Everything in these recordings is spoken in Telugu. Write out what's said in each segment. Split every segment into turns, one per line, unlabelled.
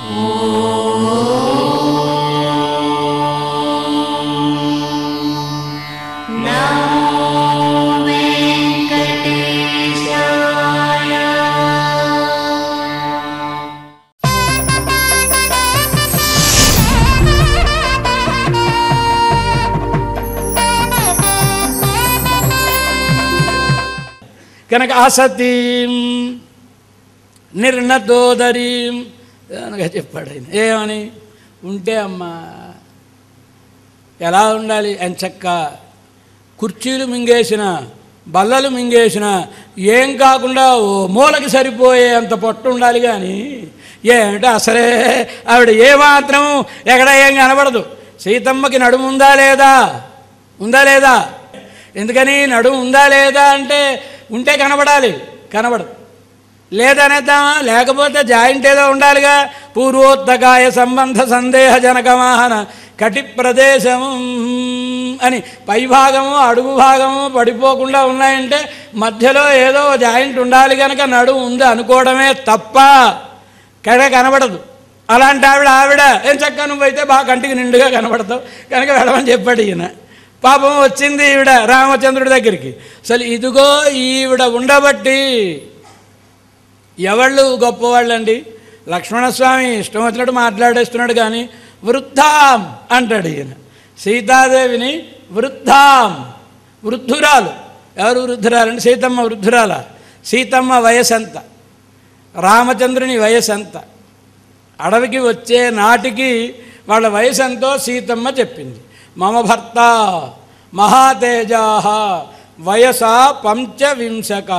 కనుక అసతీం నిర్ణదోదరీం అనగా చెప్పాడు ఆయన ఏమని ఉంటే అమ్మా ఎలా ఉండాలి ఎంచక్క కుర్చీలు మింగేసిన బల్లలు మింగేసిన ఏం కాకుండా ఓ మూలకి సరిపోయే అంత పొట్టు ఉండాలి కానీ ఏమిటి అసలే ఆవిడ ఏమాత్రం ఎక్కడ ఏం కనబడదు సీతమ్మకి నడుము ఉందా లేదా ఉందా లేదా ఎందుకని నడుము ఉందా లేదా అంటే ఉంటే కనబడాలి కనబడదు లేదనేద్దామా లేకపోతే జాయింట్ ఏదో ఉండాలిగా పూర్వోత్తకాయ సంబంధ సందేహ జనకమాహన కటి ప్రదేశము అని పై భాగము అడుగు భాగము పడిపోకుండా ఉన్నాయంటే మధ్యలో ఏదో జాయింట్ ఉండాలి కనుక నడుము ఉంది అనుకోవడమే తప్ప కడ కనబడదు అలాంటి ఆవిడ ఆవిడ ఏం చక్క నువ్వైతే బాగా కంటికి నిండుగా కనబడతావు కనుక వెళ్ళమని చెప్పాడు ఈయన పాపం వచ్చింది ఈవిడ రామచంద్రుడి దగ్గరికి అసలు ఇదిగో ఈవిడ ఉండబట్టి ఎవళ్ళు గొప్పవాళ్ళండి లక్ష్మణస్వామి ఇష్టం వచ్చినట్టు మాట్లాడేస్తున్నాడు కానీ వృద్ధాం అంటాడు ఈయన సీతాదేవిని వృద్ధాం వృద్ధురాలు ఎవరు వృద్ధురాలండి సీతమ్మ వృద్ధురాల సీతమ్మ వయసు ఎంత రామచంద్రుని వయసు ఎంత అడవికి వచ్చే నాటికి వాళ్ళ వయసు ఎంతో సీతమ్మ చెప్పింది మమ భర్త మహాతేజా వయసా పంచవింశక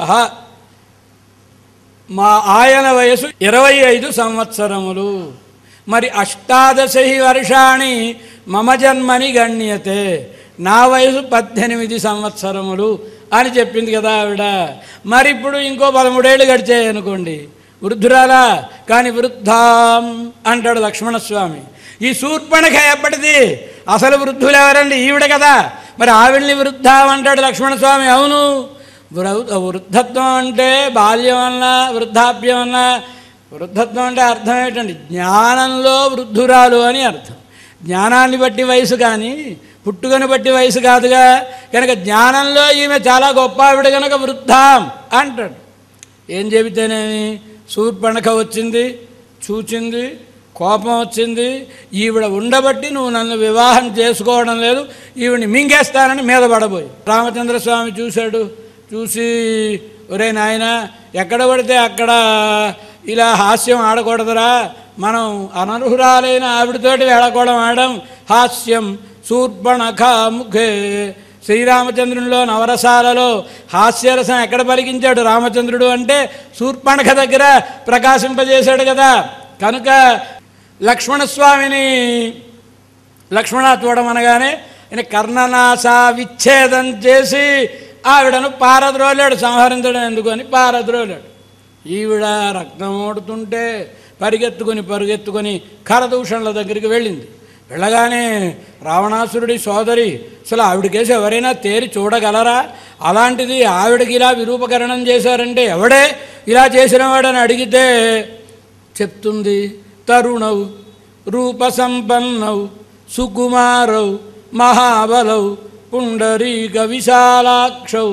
మా ఆయన వయసు ఇరవై ఐదు సంవత్సరములు మరి అష్టాదశి వర్షాణి మమ జన్మని గణ్యతే నా వయసు పద్దెనిమిది సంవత్సరములు అని చెప్పింది కదా ఆవిడ మరి ఇప్పుడు ఇంకో పదమూడేళ్ళు గడిచాయి అనుకోండి వృద్ధురాలా కానీ వృద్ధాం అంటాడు లక్ష్మణస్వామి ఈ శూర్పణఖ ఎప్పటిది అసలు వృద్ధులు ఎవరండి ఈవిడ కదా మరి ఆవిడ్ని వృద్ధాం అంటాడు లక్ష్మణస్వామి అవును వృ- వృద్ధత్వం అంటే బాల్యం అన్న వృద్ధాప్యం అన్న వృద్ధత్వం అంటే అర్థం ఏంటండి జ్ఞానంలో వృద్ధురాలు అని అర్థం జ్ఞానాన్ని బట్టి వయసు కానీ పుట్టుకను బట్టి వయసు కాదుగా కనుక జ్ఞానంలో ఈమె చాలా గొప్ప ఆవిడ కనుక వృద్ధాం అంటాడు ఏం చెబితేనేమి శూర్పణఖ వచ్చింది చూచింది కోపం వచ్చింది ఈవిడ ఉండబట్టి నువ్వు నన్ను వివాహం చేసుకోవడం లేదు ఈవిని మింగేస్తానని మీద పడబోయి రామచంద్రస్వామి చూశాడు చూసి ఒరే నాయన ఎక్కడ పడితే అక్కడ ఇలా హాస్యం ఆడకూడదురా మనం అనర్హురాలైన ఆవిడతోటి వేళకోవడం ఆడడం హాస్యం శూర్పణఖ ముఖే శ్రీరామచంద్రునిలో నవరసాలలో హాస్యరసం ఎక్కడ పలికించాడు రామచంద్రుడు అంటే శూర్పణఖ దగ్గర ప్రకాశింపజేశాడు కదా కనుక లక్ష్మణస్వామిని లక్ష్మణ చూడమనగానే ఆయన కర్ణనాశ విచ్ఛేదం చేసి ఆవిడను పారద్రోలాడు సంహరించడం ఎందుకని పారద్రోలాడు ఈవిడ రక్తం ఓడుతుంటే పరిగెత్తుకొని పరుగెత్తుకొని ఖరదూషణల దగ్గరికి వెళ్ళింది వెళ్ళగానే రావణాసురుడి సోదరి అసలు ఆవిడకేసి ఎవరైనా తేరి చూడగలరా అలాంటిది ఆవిడకి ఇలా విరూపకరణం చేశారంటే ఎవడే ఇలా చేసినవాడని అడిగితే చెప్తుంది తరుణౌ రూప సంపన్నౌ సుకుమారౌ మహాబలౌ పుండరీక విశాలాక్షౌ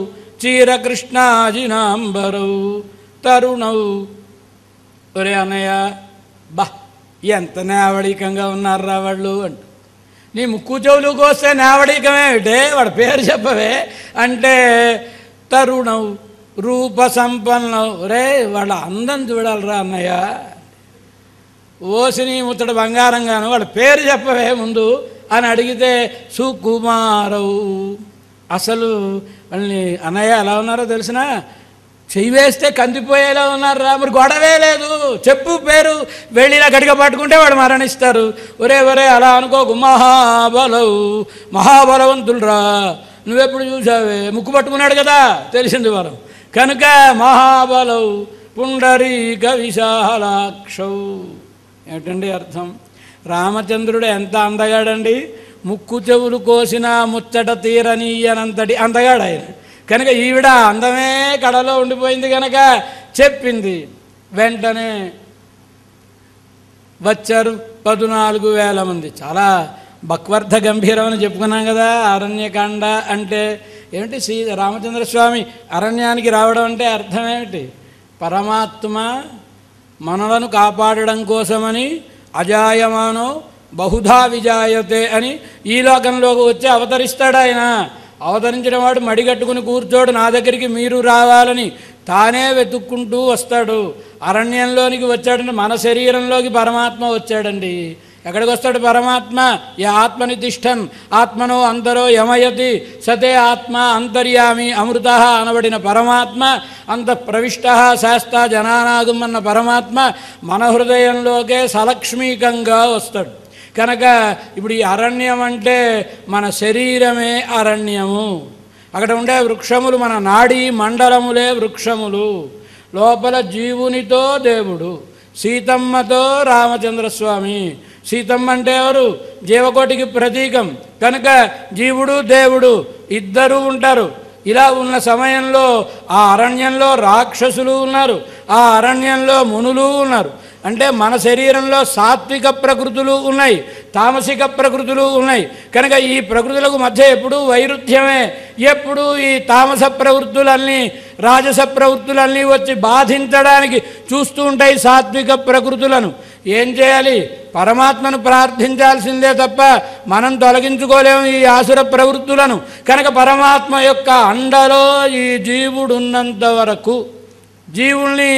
చీరకృష్ణాజినాంబరౌ తరుణౌ ఒరే అన్నయ్య బా ఎంత నేవడికంగా ఉన్నారా వాళ్ళు అంట నీ ముక్కు చెవులు కోస్తే నేవడికమేమిటే వాడి పేరు చెప్పవే అంటే తరుణం రూప సంపన్నం రే వాళ్ళ అందం చూడాలిరా అన్నయ్య ఓసిని ముత్తడు బంగారంగాను వాళ్ళ పేరు చెప్పవే ముందు అని అడిగితే సుకుమారవు అసలు వాళ్ళని అన్నయ్య ఎలా ఉన్నారో తెలిసిన చెయ్యి వేస్తే కందిపోయేలా ఉన్నారా మరి గొడవే లేదు చెప్పు పేరు వెళ్ళిలా గడిగ పట్టుకుంటే వాడు మరణిస్తారు ఒరే ఒరే అలా అనుకోకు మహాబలవు మహాబలవంతులరా నువ్వెప్పుడు చూసావే ముక్కు పట్టుకున్నాడు కదా తెలిసింది వరం కనుక మహాబలవు పుండరీక విశాలాక్షౌ ఏమిటండి అర్థం రామచంద్రుడు ఎంత అందగాడండి ముక్కు చెవులు కోసిన ముచ్చట తీరనీయనంతటి అందగాడు ఆయన కనుక ఈవిడ అందమే కడలో ఉండిపోయింది కనుక చెప్పింది వెంటనే వచ్చారు పద్నాలుగు వేల మంది చాలా బక్వర్ధ గంభీరం అని చెప్పుకున్నాం కదా అరణ్యకాండ అంటే ఏమిటి శ్రీ రామచంద్రస్వామి అరణ్యానికి రావడం అంటే అర్థం ఏమిటి పరమాత్మ మనలను కాపాడడం కోసమని అజాయమానో బహుధా విజాయతే అని ఈ లోకంలోకి వచ్చి అవతరిస్తాడు ఆయన అవతరించిన వాడు మడిగట్టుకుని కూర్చోడు నా దగ్గరికి మీరు రావాలని తానే వెతుక్కుంటూ వస్తాడు అరణ్యంలోనికి వచ్చాడంటే మన శరీరంలోకి పరమాత్మ వచ్చాడండి ఎక్కడికి వస్తాడు పరమాత్మ ఈ ఆత్మని తిష్టన్ ఆత్మనో అంతరో యమయతి సతే ఆత్మ అంతర్యామి అమృత అనబడిన పరమాత్మ అంత ప్రవిష్ట శాస్త జనానాగం అన్న పరమాత్మ మన హృదయంలోకే సలక్ష్మీకంగా వస్తాడు కనుక ఇప్పుడు ఈ అరణ్యం అంటే మన శరీరమే అరణ్యము అక్కడ ఉండే వృక్షములు మన నాడీ మండలములే వృక్షములు లోపల జీవునితో దేవుడు సీతమ్మతో రామచంద్రస్వామి సీతమ్మ అంటే ఎవరు జీవకోటికి ప్రతీకం కనుక జీవుడు దేవుడు ఇద్దరూ ఉంటారు ఇలా ఉన్న సమయంలో ఆ అరణ్యంలో రాక్షసులు ఉన్నారు ఆ అరణ్యంలో మునులు ఉన్నారు అంటే మన శరీరంలో సాత్విక ప్రకృతులు ఉన్నాయి తామసిక ప్రకృతులు ఉన్నాయి కనుక ఈ ప్రకృతులకు మధ్య ఎప్పుడూ వైరుధ్యమే ఎప్పుడు ఈ తామస ప్రవృత్తులన్నీ రాజస ప్రవృత్తులన్నీ వచ్చి బాధించడానికి చూస్తూ ఉంటాయి సాత్విక ప్రకృతులను ఏం చేయాలి పరమాత్మను ప్రార్థించాల్సిందే తప్ప మనం తొలగించుకోలేము ఈ ఆసుర ప్రవృత్తులను కనుక పరమాత్మ యొక్క అండలో ఈ జీవుడున్నంత వరకు జీవుల్ని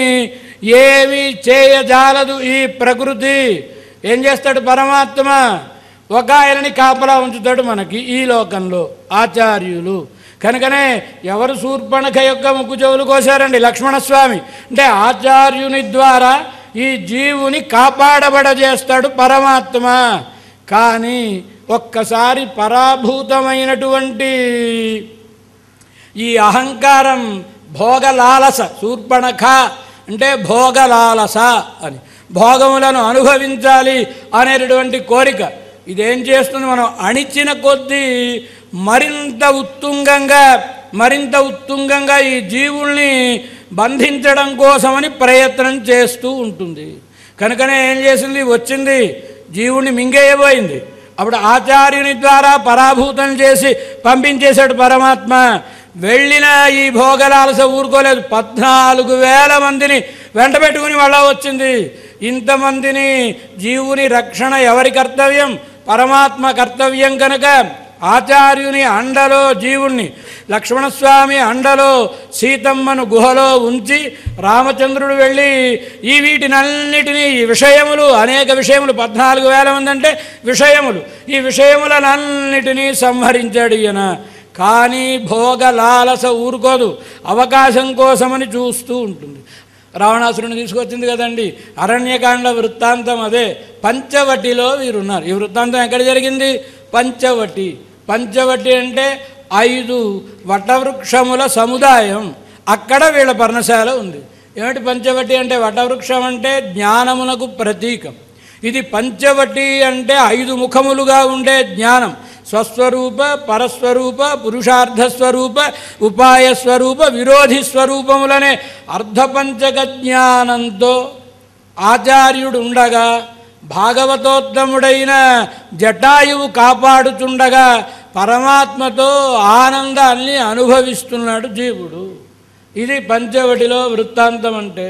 ఏమీ చేయజాలదు ఈ ప్రకృతి ఏం చేస్తాడు పరమాత్మ ఒక ఆయనని కాపలా ఉంచుతాడు మనకి ఈ లోకంలో ఆచార్యులు కనుకనే ఎవరు శూర్పణఖ యొక్క ముక్కు చెవులు కోసారండి లక్ష్మణస్వామి అంటే ఆచార్యుని ద్వారా ఈ జీవుని కాపాడబడజేస్తాడు పరమాత్మ కానీ ఒక్కసారి పరాభూతమైనటువంటి ఈ అహంకారం భోగలాలస శూర్పణఖ అంటే భోగలాలస అని భోగములను అనుభవించాలి అనేటటువంటి కోరిక ఇదేం చేస్తుంది మనం అణిచిన కొద్దీ మరింత ఉత్తుంగంగా మరింత ఉత్తుంగంగా ఈ జీవుల్ని బంధించడం కోసమని ప్రయత్నం చేస్తూ ఉంటుంది కనుకనే ఏం చేసింది వచ్చింది జీవుణ్ణి మింగేయబోయింది అప్పుడు ఆచార్యుని ద్వారా పరాభూతం చేసి పంపించేశాడు పరమాత్మ వెళ్ళిన ఈ భోగలాలస ఊరుకోలేదు పద్నాలుగు వేల మందిని వెంట పెట్టుకుని మళ్ళా వచ్చింది ఇంతమందిని జీవుని రక్షణ ఎవరి కర్తవ్యం పరమాత్మ కర్తవ్యం కనుక ఆచార్యుని అండలో జీవుణ్ణి లక్ష్మణస్వామి అండలో సీతమ్మను గుహలో ఉంచి రామచంద్రుడు వెళ్ళి ఈ వీటినన్నిటినీ ఈ విషయములు అనేక విషయములు పద్నాలుగు వేల మంది అంటే విషయములు ఈ విషయములనన్నిటినీ సంహరించాడు ఈయన కానీ భోగ లాలస ఊరుకోదు అవకాశం కోసమని చూస్తూ ఉంటుంది రావణాసురుని తీసుకొచ్చింది కదండి అరణ్యకాండ వృత్తాంతం అదే పంచవటిలో వీరున్నారు ఈ వృత్తాంతం ఎక్కడ జరిగింది పంచవటి పంచవటి అంటే ఐదు వటవృక్షముల సముదాయం అక్కడ వీళ్ళ పర్ణశాల ఉంది ఏమిటి పంచవటి అంటే వటవృక్షం అంటే జ్ఞానమునకు ప్రతీకం ఇది పంచవటి అంటే ఐదు ముఖములుగా ఉండే జ్ఞానం స్వస్వరూప పరస్వరూప పురుషార్థ స్వరూప ఉపాయ స్వరూప విరోధి స్వరూపములనే అర్ధపంచక జ్ఞానంతో ఆచార్యుడు ఉండగా భాగవతోత్తముడైన జటాయువు కాపాడుతుండగా పరమాత్మతో ఆనందాన్ని అనుభవిస్తున్నాడు జీవుడు ఇది పంచవటిలో వృత్తాంతం అంటే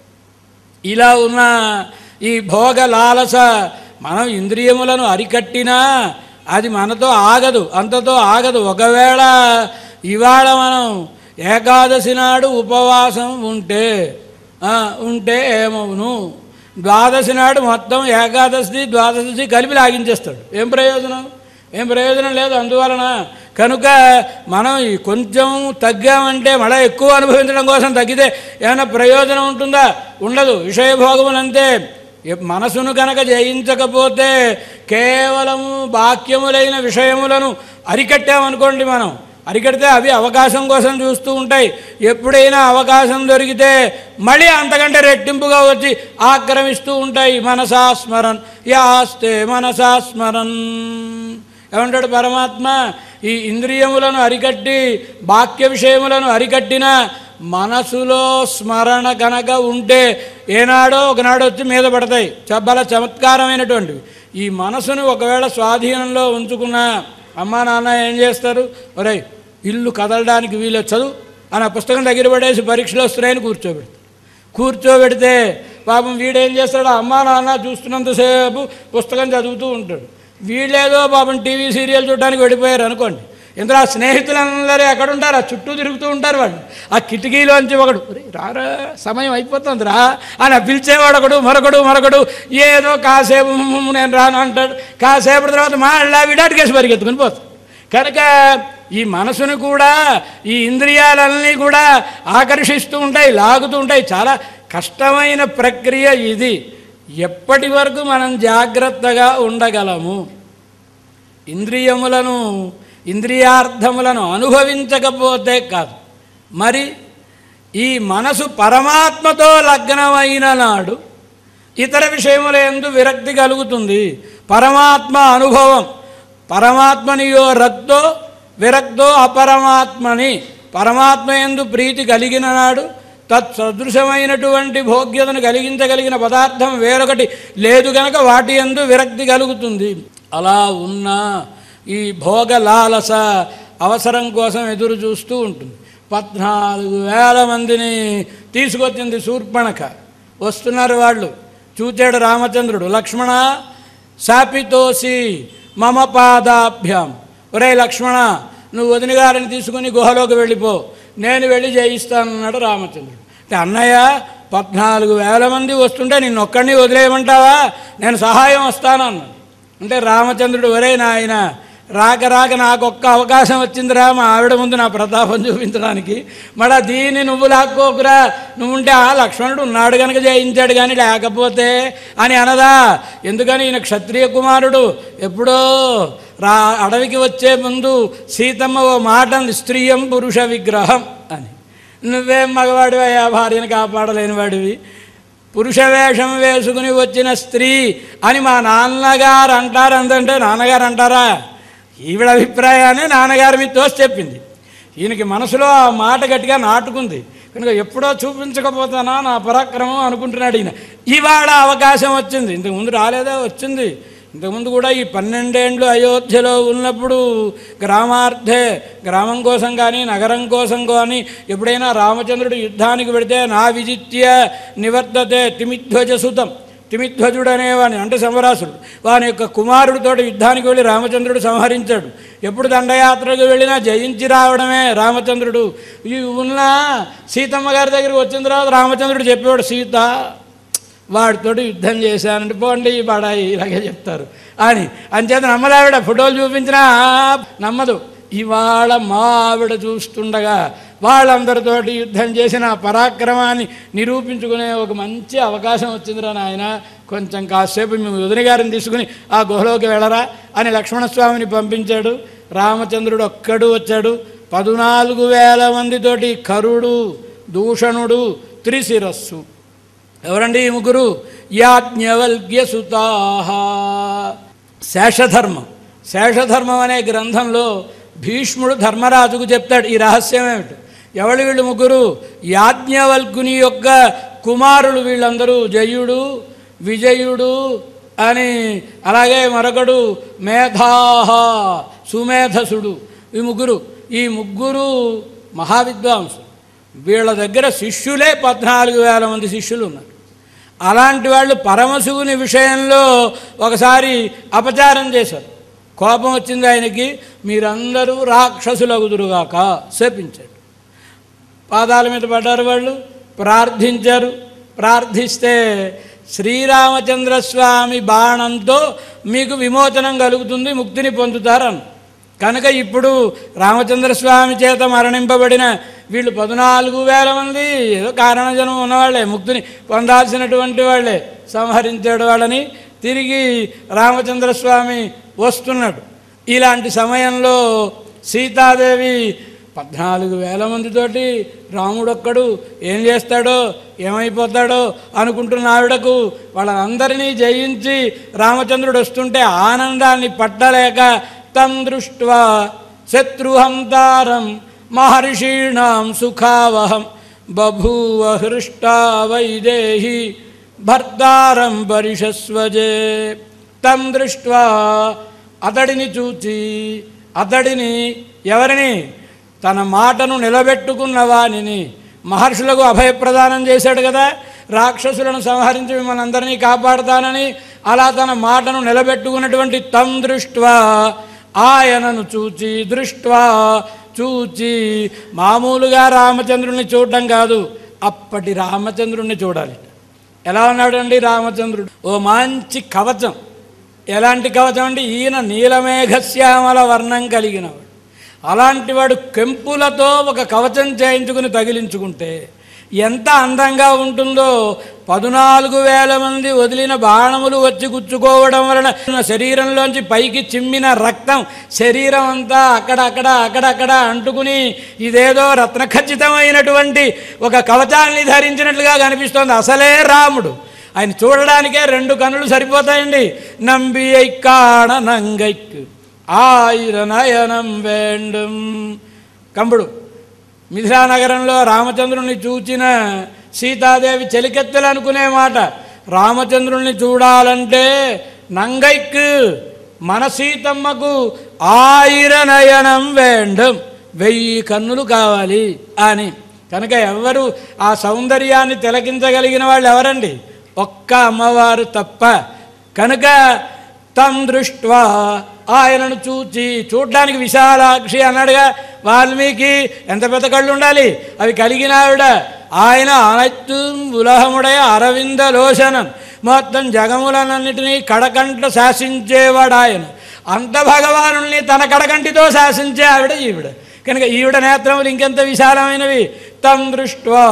ఇలా ఉన్న ఈ భోగ లాలస మనం ఇంద్రియములను అరికట్టినా అది మనతో ఆగదు అంతతో ఆగదు ఒకవేళ ఇవాళ మనం ఏకాదశి నాడు ఉపవాసం ఉంటే ఆ, ఉంటే ఏమవును ద్వాదశి నాడు మొత్తం ఏకాదశి ద్వాదశి కలిపి లాగించేస్తాడు ఏం ప్రయోజనం ఏం ప్రయోజనం లేదు అందువలన కనుక మనం ఈ కొంచెం తగ్గామంటే మళ్ళీ ఎక్కువ అనుభవించడం కోసం తగ్గితే ఏమైనా ప్రయోజనం ఉంటుందా ఉండదు విషయభోగములంతే ఎ- మనసును కనుక జయించకపోతే కేవలము బాక్యములైన విషయములను అరికట్టామనుకోండి మనం అరికడితే అవి అవకాశం కోసం చూస్తూ ఉంటాయి ఎప్పుడైనా అవకాశం దొరికితే మళ్ళీ అంతకంటే రెట్టింపుగా వచ్చి ఆక్రమిస్తూ ఉంటాయి మనసా స్మరన్ యాస్తే మనసా స్మరన్ ఏమంటాడు పరమాత్మ ఈ ఇంద్రియములను అరికట్టి బాక్య విషయములను అరికట్టిన మనసులో స్మరణ కనుక ఉంటే ఏనాడో ఒకనాడు వచ్చి మీద పడతాయి చాలా చమత్కారమైనటువంటివి ఈ మనసును ఒకవేళ స్వాధీనంలో ఉంచుకున్న అమ్మా నాన్న ఏం చేస్తారు ఒరే ఇల్లు కదలడానికి వీలు చదువు అని ఆ పుస్తకం దగ్గర పడేసి పరీక్షలు వస్తున్నాయని కూర్చోబెడతారు కూర్చోబెడితే పాపం వీడేం చేస్తాడు అమ్మా నాన్న చూస్తున్నంతసేపు పుస్తకం చదువుతూ ఉంటాడు వీళ్ళేదో పాపం టీవీ సీరియల్ చూడడానికి వెళ్ళిపోయారు అనుకోండి ఇందులో ఆ స్నేహితులందరూ ఎక్కడ ఉంటారు ఆ చుట్టూ తిరుగుతూ ఉంటారు వాళ్ళు ఆ కిటికీలోంచి ఒకడు "ఒరేయ్, రారా సమయం అయిపోతుంది రా అని పిలిచేవాడు ఒకడు మరొకడు మరొకడు ఏదో కాసేపు "ఉమ్మ్, నేను రాను అంటాడు కాసేపటి తర్వాత మళ్ళా విడాటికేసి పరిగెత్తుకుని పోతాడు కనుక ఈ మనసును కూడా ఈ ఇంద్రియాలన్నీ కూడా ఆకర్షిస్తూ ఉంటాయి లాగుతూ ఉంటాయి చాలా కష్టమైన ప్రక్రియ ఇది ఎప్పటి వరకు మనం జాగ్రత్తగా ఉండగలము ఇంద్రియములను ఇంద్రియార్థములను అనుభవించకపోతే కాదు మరి ఈ మనసు పరమాత్మతో లగ్నమైన నాడు ఇతర విషయముల ఎందు విరక్తి కలుగుతుంది పరమాత్మ అనుభవం పరమాత్మనియో రక్తో విరక్తో అపరమాత్మని పరమాత్మ ఎందు ప్రీతి కలిగిన నాడు తత్సదృశమైనటువంటి భోగ్యతను కలిగించగలిగిన పదార్థం వేరొకటి లేదు గనక వాటి ఎందు విరక్తి కలుగుతుంది అలా ఉన్న ఈ భోగ లాలస అవసరం కోసం ఎదురు చూస్తూ ఉంటుంది పద్నాలుగు వేల మందిని తీసుకొచ్చింది శూర్పణక వస్తున్నారు వాళ్ళు చూచాడు రామచంద్రుడు లక్ష్మణ శాపితోసి మమ పాదాభ్యాం ఒరే లక్ష్మణ నువ్వు వదిన గారిని తీసుకుని గుహలోకి వెళ్ళిపో నేను వెళ్ళి జయిస్తానన్నాడు రామచంద్రుడు అంటే అన్నయ్య పద్నాలుగు వేల మంది వస్తుంటే నిన్ను ఒక్కడిని వదిలేయమంటావా నేను సహాయం వస్తానన్నాడు అంటే రామచంద్రుడు ఒరే నాయన రాక రాక నాకు ఒక్క అవకాశం వచ్చిందిరా మా ఆవిడ ముందు నా ప్రతాపం చూపించడానికి మళ్ళా దీన్ని నువ్వు లాక్కోకురా నువ్వు ఉంటే ఆ లక్ష్మణుడు ఉన్నాడు కనుక జయించాడు కానీ లేకపోతే అని అనదా ఎందుకని ఈయన క్షత్రియ కుమారుడు ఎప్పుడో రా అడవికి వచ్చే ముందు సీతమ్మ ఓ మాట అంది స్త్రీయం పురుష విగ్రహం అని నువ్వేం మగవాడివి ఆ భార్యను కాపాడలేని వాడివి పురుష వేషం వేసుకుని వచ్చిన స్త్రీ అని మా నాన్నగారు అంటారు అందంటే నాన్నగారు అంటారా ఈవిడ అభిప్రాయాన్ని నాన్నగారి మీద తోసి చెప్పింది ఈయనకి మనసులో ఆ మాట గట్టిగా నాటుకుంది కనుక ఎప్పుడో చూపించకపోతానా నా పరాక్రమం అనుకుంటున్నాడు ఈయన ఇవాళ అవకాశం వచ్చింది ఇంతకుముందు రాలేదా వచ్చింది ఇంతకుముందు కూడా ఈ పన్నెండేండ్లు అయోధ్యలో ఉన్నప్పుడు గ్రామార్థే గ్రామం కోసం కానీ నగరం కోసం కానీ ఎప్పుడైనా రామచంద్రుడు యుద్ధానికి పెడితే నా విజిత్య నివర్తతే తిమిధ్వజసుతం తిమిధ్వజుడు అనేవాని అంటే సమరాసుడు వాని యొక్క కుమారుడితోటి యుద్ధానికి వెళ్ళి రామచంద్రుడు సంహరించాడు ఎప్పుడు దండయాత్రకు వెళ్ళినా జయించి రావడమే రామచంద్రుడు ఈ ఉన్న సీతమ్మ గారి దగ్గరికి వచ్చిన తర్వాత రామచంద్రుడు చెప్పేవాడు సీత వాడితోటి యుద్ధం చేశానంటే పోండి ఈ బడాయి ఇలాగే చెప్తారు అని అంచేత నమ్మలావిడ ఫోటోలు చూపించినా నమ్మదు ఇవాళ మా ఆవిడ చూస్తుండగా వాళ్ళందరితోటి యుద్ధం చేసిన ఆ పరాక్రమాన్ని నిరూపించుకునే ఒక మంచి అవకాశం వచ్చిందిరా నాయన కొంచెం కాసేపు మేము వదిన గారిని తీసుకుని ఆ గుహలోకి వెళ్ళరా అని లక్ష్మణస్వామిని పంపించాడు రామచంద్రుడు ఒక్కడు వచ్చాడు పద్నాలుగు వేల మందితోటి కరుడు దూషణుడు త్రిశిరస్సు ఎవరండి ఈ ముగ్గురు యాజ్ఞవల్క్య సుతాహ శేషధర్మం శేషధర్మం అనే గ్రంథంలో భీష్ముడు ధర్మరాజుకు చెప్తాడు ఈ రహస్యం ఏమిటి ఎవడు వీళ్ళు ముగ్గురు యాజ్ఞవల్కుని యొక్క కుమారులు వీళ్ళందరూ జయుడు విజయుడు అని అలాగే మరొకడు మేధాహ సుమేధసుడు ఈ ముగ్గురు ఈ ముగ్గురు మహావిద్వాంసులు వీళ్ళ దగ్గర శిష్యులే పద్నాలుగు వేల మంది శిష్యులు ఉన్నారు అలాంటి వాళ్ళు పరమశివుని విషయంలో ఒకసారి అపచారం చేశారు కోపం వచ్చింది ఆయనకి మీరందరూ రాక్షసులగుదురుగాక శపించాడు పాదాల మీద పడ్డారు వాళ్ళు ప్రార్థించారు ప్రార్థిస్తే శ్రీరామచంద్ర స్వామి బాణంతో మీకు విమోచనం కలుగుతుంది ముక్తిని పొందుతారని కనుక ఇప్పుడు రామచంద్రస్వామి చేత మరణింపబడిన వీళ్ళు పద్నాలుగు వేల మంది ఏదో కారణజనం ఉన్నవాళ్ళే ముక్తిని పొందాల్సినటువంటి వాళ్ళే సంహరించాడు వాళ్ళని తిరిగి రామచంద్రస్వామి వస్తున్నాడు ఇలాంటి సమయంలో సీతాదేవి పద్నాలుగు వేల మందితోటి రాముడొక్కడు ఏం చేస్తాడో ఏమైపోతాడో అనుకుంటున్న ఆవిడకు వాళ్ళందరినీ జయించి రామచంద్రుడు వస్తుంటే ఆనందాన్ని పట్టలేక తం దృష్ట్వా శత్రుహంతారం మహర్షీణాం సుఖావహం బభూవ హృష్టా వైదేహి భర్తారం పరిషస్వజే తం దృష్ట్వా అతడిని చూచి అతడిని ఎవరిని తన మాటను నిలబెట్టుకున్న వానిని మహర్షులకు అభయప్రదానం చేశాడు కదా రాక్షసులను సంహరించి మిమ్మల్ని అందరినీ కాపాడుతానని అలా తన మాటను నిలబెట్టుకున్నటువంటి తం దృష్ట్వా ఆయనను చూచి దృష్ట్వా చూచి మామూలుగా రామచంద్రుణ్ణి చూడడం కాదు అప్పటి రామచంద్రుణ్ణి చూడాలి ఎలా ఉన్నాడండి రామచంద్రుడు ఓ మంచి కవచం ఎలాంటి కవచం అంటే ఈయన నీలమేఘశ్యామల వర్ణం కలిగినవాడు అలాంటి వాడు కెంపులతో ఒక కవచం చేయించుకుని తగిలించుకుంటే ఎంత అందంగా ఉంటుందో పద్నాలుగు వేల మంది వదిలిన బాణములు వచ్చి గుచ్చుకోవడం వలన శరీరంలోంచి పైకి చిమ్మిన రక్తం శరీరం అంతా అక్కడక్కడ అక్కడక్కడ అంటుకుని ఇదేదో రత్నఖచ్చితమైనటువంటి ఒక కవచాన్ని ధరించినట్లుగా కనిపిస్తోంది అసలే రాముడు ఆయన చూడడానికే రెండు కన్నులు సరిపోతాయండి నంబి కాణ నంగైక్ ఆయిర నయనం వేండం కంబుడు మిథిలా నగరంలో రామచంద్రుణ్ణి చూచిన సీతాదేవి చెలికెత్తలు అనుకునే మాట రామచంద్రుణ్ణి చూడాలంటే నంగైక్ మన సీతమ్మకు ఆయిర నయనం వేండం వెయ్యి కన్నులు కావాలి అని కనుక ఎవరు ఆ సౌందర్యాన్ని తిలకించగలిగిన వాళ్ళు ఎవరండి ఒక్క అమ్మవారు తప్ప కనుక తం దృష్ట్వా ఆయనను చూచి చూడ్డానికి విశాలాక్షి అన్నాడుగా వాల్మీకి ఎంత పెద్ద కళ్ళు ఉండాలి అవి కలిగిన ఆవిడ ఆయన అనత్తు ఉలహముడయ అరవింద లోచనం మొత్తం జగములనన్నిటినీ కడకంట శాసించేవాడు ఆయన అంత భగవానుల్ని తన కడకంటితో శాసించే ఆవిడ ఈవిడ కనుక ఈవిడ నేత్రములు ఇంకెంత విశాలమైనవి తం దృష్ట్వా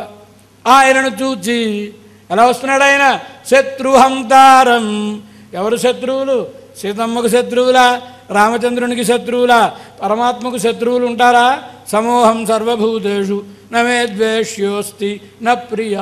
ఆయనను చూచి ఎలా వస్తున్నాడు ఆయన శత్రుహంతారం ఎవరు శత్రువులు సీతమ్మకు శత్రువులా రామచంద్రునికి శత్రువులా పరమాత్మకు శత్రువులు ఉంటారా సమూహం సర్వభూతేషు నమే ద్వేష్యోస్తి న ప్రియ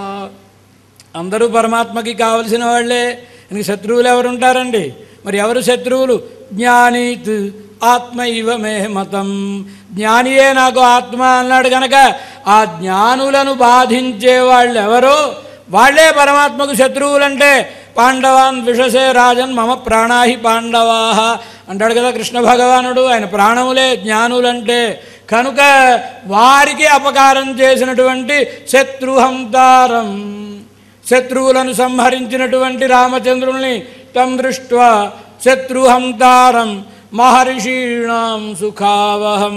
అందరూ పరమాత్మకి కావలసిన వాళ్ళే ఇంక శత్రువులు ఎవరు ఉంటారండి మరి ఎవరు శత్రువులు జ్ఞానీత్ ఆత్మ ఇవ మే మతం జ్ఞానియే నాకు ఆత్మ అన్నాడు కనుక ఆ జ్ఞానులను బాధించే వాళ్ళు ఎవరో వాళ్ళే పరమాత్మకు శత్రువులంటే పాండవాన్ విషసే రాజన్ మమ ప్రాణాహి పాండవాహ అంటాడు కదా కృష్ణ భగవానుడు ఆయన ప్రాణములే జ్ఞానులంటే కనుక వారికి అపకారం చేసినటువంటి శత్రుహంతారం శత్రువులను సంహరించినటువంటి రామచంద్రుల్ని తం దృష్ట్వా శత్రుహంతారం మహర్షీణాం సుఖావహం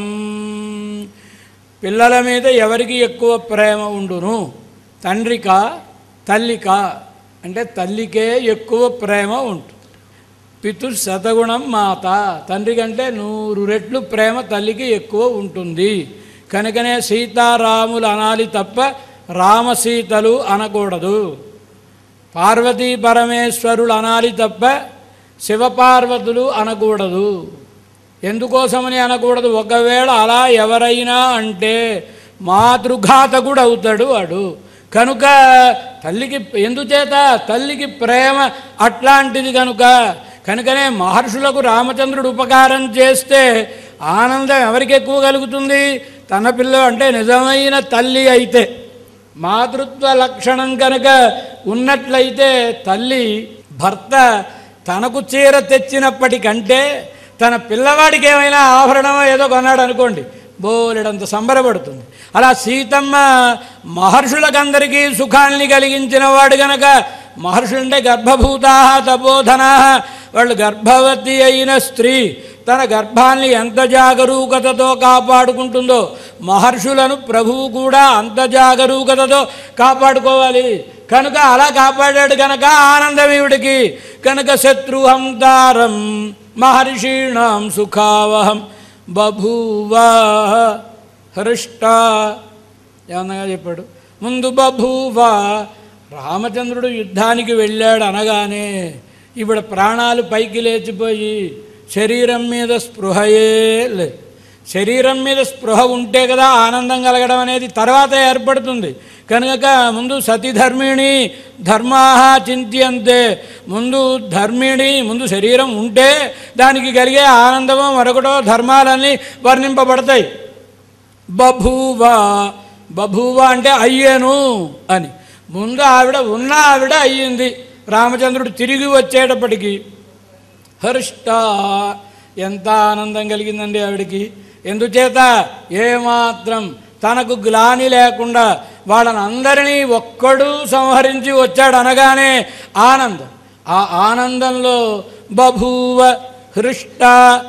పిల్లల మీద ఎవరికి ఎక్కువ ప్రేమ ఉండును తండ్రిక తల్లిక అంటే తల్లికే ఎక్కువ ప్రేమ ఉంటుంది పితు శతగుణం మాత తండ్రి కంటే నూరు రెట్లు ప్రేమ తల్లికి ఎక్కువ ఉంటుంది కనుకనే సీతారాములు అనాలి తప్ప రామసీతలు అనకూడదు పార్వతీ పరమేశ్వరులు అనాలి తప్ప శివపార్వతులు అనకూడదు ఎందుకోసమని అనకూడదు ఒకవేళ అలా ఎవరైనా అంటే మాతృఘాతకుడు అవుతాడు వాడు కనుక తల్లికి ఎందుచేత తల్లికి ప్రేమ అట్లాంటిది కనుక కనుకనే మహర్షులకు రామచంద్రుడు ఉపకారం చేస్తే ఆనందం ఎవరికి ఎక్కువ కలుగుతుంది తన పిల్ల అంటే నిజమైన తల్లి అయితే మాతృత్వ లక్షణం కనుక ఉన్నట్లయితే తల్లి భర్త తనకు చీర తెచ్చినప్పటికంటే తన పిల్లవాడికి ఏమైనా ఆభరణమో ఏదో కొన్నాడు అనుకోండి బోలెడంత సంబరపడుతుంది అలా సీతమ్మ మహర్షులకందరికీ సుఖాన్ని కలిగించిన వాడు గనక మహర్షులంటే గర్భభూతా తపోధనా వాళ్ళు గర్భవతి అయిన స్త్రీ తన గర్భాన్ని ఎంత జాగరూకతతో కాపాడుకుంటుందో మహర్షులను ప్రభువు కూడా అంత జాగరూకతతో కాపాడుకోవాలి కనుక అలా కాపాడాడు కనుక ఆనందం ఈవిడికి కనుక శత్రుహంతారం మహర్షీణాం సుఖావహం బభూవా హృష్ట ఏమన్నగా చెప్పాడు ముందు బభూవా రామచంద్రుడు యుద్ధానికి వెళ్ళాడు అనగానే ఇప్పుడు ప్రాణాలు పైకి లేచిపోయి శరీరం మీద స్పృహయే లేదు శరీరం మీద స్పృహ ఉంటే కదా ఆనందం కలగడం అనేది తర్వాత ఏర్పడుతుంది కనుక ముందు సతీధర్మిణి ధర్మాహ చింత్యంతే ముందు ధర్మిణి ముందు శరీరం ఉంటే దానికి కలిగే ఆనందమో మరొకటో ధర్మాలన్నీ వర్ణింపబడతాయి బభూవ బభూవ అంటే అయ్యాను అని ముందు ఆవిడ ఉన్న ఆవిడ అయ్యింది రామచంద్రుడు తిరిగి వచ్చేటప్పటికి హర్ష్ట ఎంత ఆనందం కలిగిందండి ఆవిడికి ఎందుచేత ఏమాత్రం తనకు గ్లాని లేకుండా వాళ్ళని అందరినీ ఒక్కడు సంహరించి వచ్చాడు అనగానే ఆనందం ఆ ఆనందంలో బభూవ హృష్ట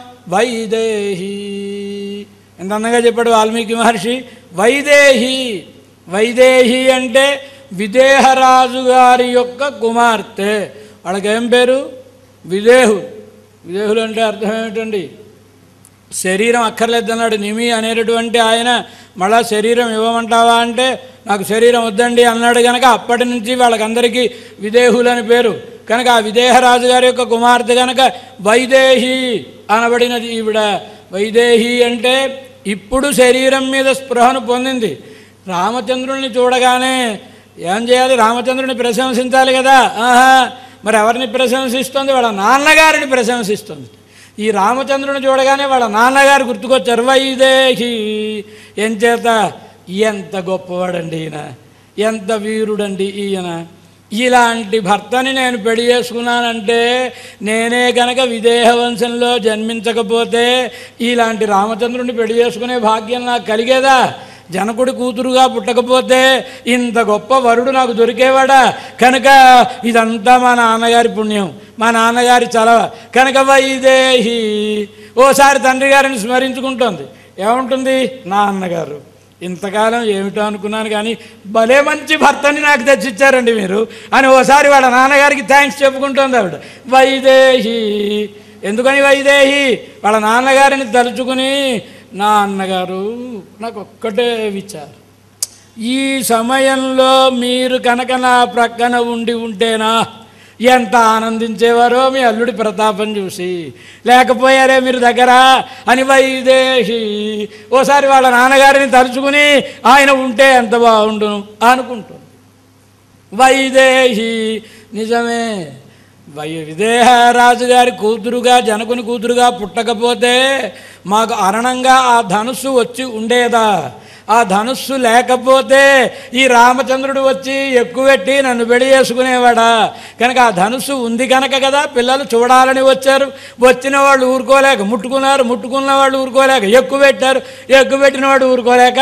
వైదేహి ఎంత అందంగా చెప్పాడు వాల్మీకి మహర్షి వైదేహి వైదేహి అంటే విదేహరాజు గారి యొక్క కుమార్తె వాళ్ళకి ఏం పేరు విదేహు విదేహులు అంటే అర్థం ఏమిటండి శరీరం అక్కర్లేదన్నాడు నిమి అనేటటువంటి ఆయన మళ్ళా శరీరం ఇవ్వమంటావా అంటే నాకు శరీరం వద్దండి అన్నాడు కనుక అప్పటి నుంచి వాళ్ళకందరికీ విదేహులు అని పేరు కనుక ఆ విదేహరాజు గారి యొక్క కుమార్తె కనుక వైదేహి అనబడినది ఈవిడ వైదేహి అంటే ఇప్పుడు శరీరం మీద స్పృహను పొందింది రామచంద్రుల్ని చూడగానే ఏం చేయాలి రామచంద్రుని ప్రశంసించాలి కదా ఆహా మరి ఎవరిని ప్రశంసిస్తుంది వాళ్ళ నాన్నగారిని ప్రశంసిస్తుంది ఈ రామచంద్రుని చూడగానే వాళ్ళ నాన్నగారు గుర్తుకొచ్చారు వైదేహి ఎంచేత ఎంత గొప్పవాడండి ఈయన ఎంత వీరుడండి ఈయన ఇలాంటి భర్తని నేను పెళ్లి చేసుకున్నానంటే నేనే గనక విదేహ వంశంలో జన్మించకపోతే ఇలాంటి రామచంద్రుని పెళ్లి చేసుకునే భాగ్యం నాకు కలిగేదా జనకుడి కూతురుగా పుట్టకపోతే ఇంత గొప్ప వరుడు నాకు దొరికేవాడా కనుక ఇదంతా మా నాన్నగారి పుణ్యం మా నాన్నగారి చలవ కనుక వైదేహి ఓసారి తండ్రి గారిని స్మరించుకుంటోంది ఏముంటుంది నా అన్నగారు ఇంతకాలం ఏమిటో అనుకున్నాను కానీ భలే మంచి భర్తని నాకు తెచ్చిచ్చారండి మీరు అని ఓసారి వాళ్ళ నాన్నగారికి థ్యాంక్స్ చెప్పుకుంటోంది ఆవిడ వైదేహి ఎందుకని వైదేహి వాళ్ళ నాన్నగారిని తలుచుకుని నా అన్నగారు నాకు ఒక్కటే విచారం ఈ సమయంలో మీరు కనుక నా ప్రక్కన ఉండి ఉంటేనా ఎంత ఆనందించేవారో మీ అల్లుడి ప్రతాపం చూసి లేకపోయారే మీరు దగ్గర అని వైదేహి ఓసారి వాళ్ళ నాన్నగారిని తలుచుకుని ఆయన ఉంటే ఎంత బాగుండును అనుకుంటుంది వైదేహి నిజమే వై విదేహరాజు గారి కూతురుగా జనకుని కూతురుగా పుట్టకపోతే మాకు అరణంగా ఆ ధనుస్సు వచ్చి ఉండేదా ఆ ధనుస్సు లేకపోతే ఈ రామచంద్రుడు వచ్చి ఎక్కువెట్టి నన్ను పెళ్లి చేసుకునేవాడా కనుక ఆ ధనుస్సు ఉంది కనుక కదా పిల్లలు చూడాలని వచ్చారు వచ్చిన వాళ్ళు ఊరుకోలేక ముట్టుకున్నారు ముట్టుకున్న వాళ్ళు ఊరుకోలేక ఎక్కువ పెట్టారు ఎక్కువ పెట్టిన వాడు ఊరుకోలేక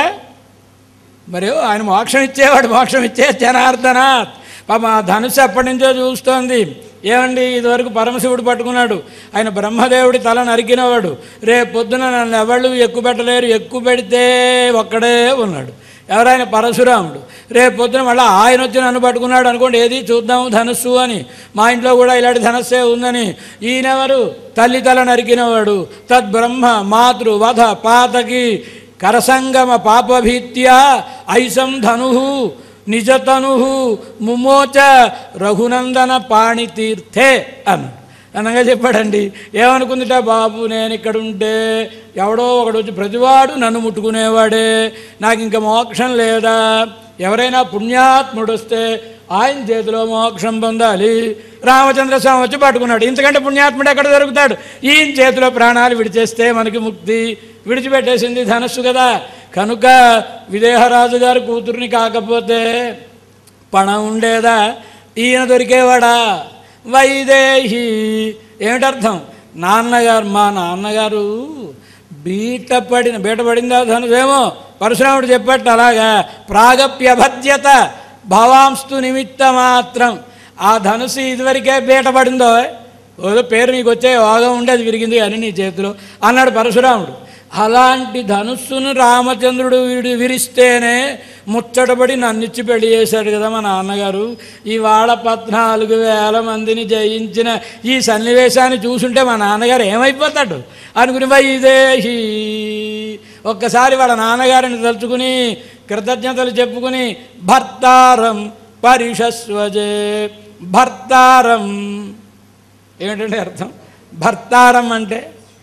మరి ఆయన మోక్షం ఇచ్చేవాడు మోక్షం ఇచ్చే జనార్దనాథ్ పాప ఆ ధనుసు ఎప్పటి నుంచో చూస్తోంది ఏమండి ఇదివరకు పరమశివుడు పట్టుకున్నాడు ఆయన బ్రహ్మదేవుడి తల నరికినవాడు రేపు పొద్దున నన్ను ఎవళ్ళు ఎక్కువ పెట్టలేరు ఎక్కువ పెడితే ఒక్కడే ఉన్నాడు ఎవరైనా పరశురాముడు రేపు పొద్దున మళ్ళీ ఆయన వచ్చి నన్ను పట్టుకున్నాడు అనుకోండి ఏది చూద్దాము ధనస్సు అని మా ఇంట్లో కూడా ఇలాంటి ధనస్సే ఉందని ఈయనెవరు తల్లి తల నరికినవాడు తద్బ్రహ్మ మాతృ వధ పాతకి కరసంగమ పాపభీత్యా ఐసం ధను నిజతను ముమోచ రఘునందన పాణితీర్థే అన్నాడు అనగా చెప్పాడండి ఏమనుకుందిట బాబు నేను ఇక్కడ ఉంటే ఎవడో ఒకడు వచ్చి ప్రతివాడు నన్ను ముట్టుకునేవాడే నాకు ఇంకా మోక్షం లేదా ఎవరైనా పుణ్యాత్ముడు వస్తే ఆయన చేతిలో మోక్షం పొందాలి రామచంద్ర స్వామి వచ్చి పట్టుకున్నాడు ఇంతకంటే పుణ్యాత్ముడు ఎక్కడ దొరుకుతాడు ఈయన చేతిలో ప్రాణాలు విడిచేస్తే మనకి ముక్తి విడిచిపెట్టేసింది ధనస్సు కదా కనుక విదేహరాజు గారి కూతుర్ని కాకపోతే పణం ఉండేదా ఈయన దొరికేవాడా వైదేహి ఏమిటర్థం నాన్నగారు మా నాన్నగారు బీట పడిన బీట పడిందా ధనుసేమో పరశురాముడు చెప్పట్టు అలాగా ప్రాగప్యభద్యత భవాంస్తు నిమిత్త మాత్రం ఆ ధనుసు ఇదివరకే బీట పడిందో ఏదో పేరు నీకు వచ్చే యోగం ఉండే అది విరిగింది అని నీ చేతిలో అన్నాడు పరశురాముడు అలాంటి ధనుస్సును రామచంద్రుడు వీడు విరిస్తేనే ముచ్చటపడి నన్నిచ్చి పెళ్లి చేశాడు కదా మా నాన్నగారు ఇవాళ పద్నాలుగు వేల మందిని జయించిన ఈ సన్నివేశాన్ని చూసుంటే మా నాన్నగారు ఏమైపోతాడు అనుకుని వైదేహి ఒక్కసారి వాళ్ళ నాన్నగారిని తలుచుకుని కృతజ్ఞతలు చెప్పుకుని భర్తారం పరిషస్వజే భర్తారం ఏమిటంటే అర్థం భర్తారం అంటే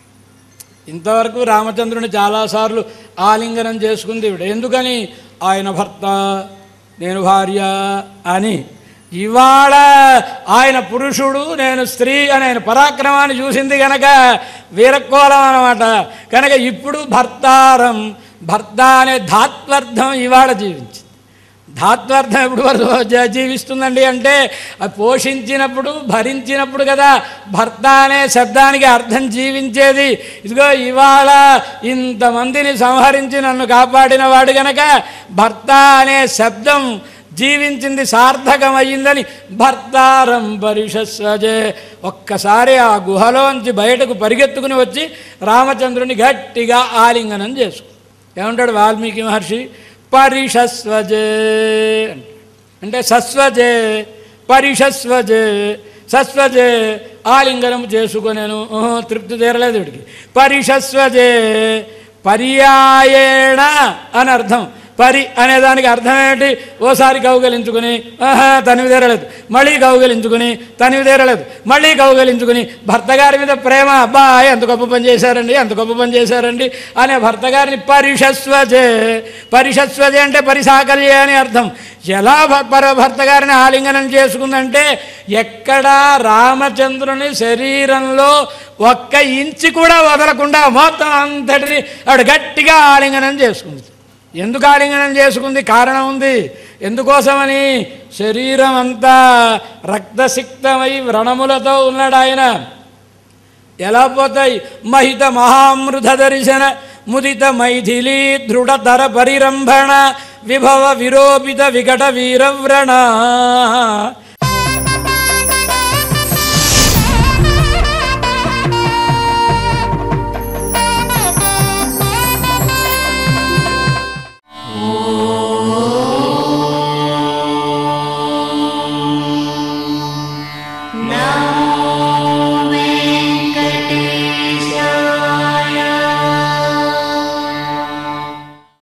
ఇంతవరకు రామచంద్రుని చాలాసార్లు ఆలింగనం చేసుకుంది ఇవిడ ఎందుకని ఆయన భర్త నేను భార్య అని ఇవాళ ఆయన పురుషుడు నేను స్త్రీ అని ఆయన పరాక్రమాన్ని చూసింది కనుక వీరకోలం అన్నమాట కనుక ఇప్పుడు భర్తారం భర్త అనే ధాత్వర్థం ఇవాళ జీవించింది ధాత్వార్థం ఎప్పుడు వరకు జ- జీవిస్తుందండి అంటే అది పోషించినప్పుడు భరించినప్పుడు కదా భర్త అనే శబ్దానికి అర్థం జీవించేది ఇదిగో ఇవాళ ఇంతమందిని సంహరించి నన్ను కాపాడిన వాడు గనక భర్త అనే శబ్దం జీవించింది సార్థకమయ్యిందని భర్తారం పరిషస్వజే ఒక్కసారి ఆ గుహలోంచి బయటకు పరిగెత్తుకుని వచ్చి రామచంద్రుని గట్టిగా ఆలింగనం చేసుకు ఏమంటాడు వాల్మీకి మహర్షి పరిషస్వజే అంటాడు. అంటే సస్వజే పరిషస్వజే సస్వజే ఆలింగనం చేసుకొనేను ఊహు, తృప్తి తీరలేదు వీడికి పరిషస్వజే పర్యాయేణ అని అర్థం పరి అనేదానికి అర్థం ఏంటి ఓసారి కౌగలించుకుని ఆహా తనివి తీరలేదు మళ్ళీ కౌగలించుకుని తనివి తీరలేదు మళ్ళీ కౌగలించుకుని భర్త గారి మీద ప్రేమ అబ్బా ఎంత గొప్ప పని చేశారండి ఎంత గొప్ప పని చేశారండి అనే భర్త గారిని పరిషస్వజే పరిషస్వజే అంటే పరిసాకల్యే అని అర్థం ఎలా భ- పర భర్త గారిని ఆలింగనం చేసుకుందంటే ఎక్కడా రామచంద్రుని శరీరంలో ఒక్క ఇంచి కూడా వదలకుండా మొత్తం అంతటిని ఆవిడ గట్టిగా ఆలింగనం చేసుకుంది ఎందుకు ఆలింగనం చేసుకుంది కారణం ఉంది ఎందుకోసమని శరీరం అంతా రక్తసిక్తమై వ్రణములతో ఉన్నాడు ఆయన ఎలా పోతాయి మహిత మహామృత దర్శన ముదిత మైథిలీ దృఢతర పరిరంభణ విభవ విరోపిత వికట వీరవ్రణ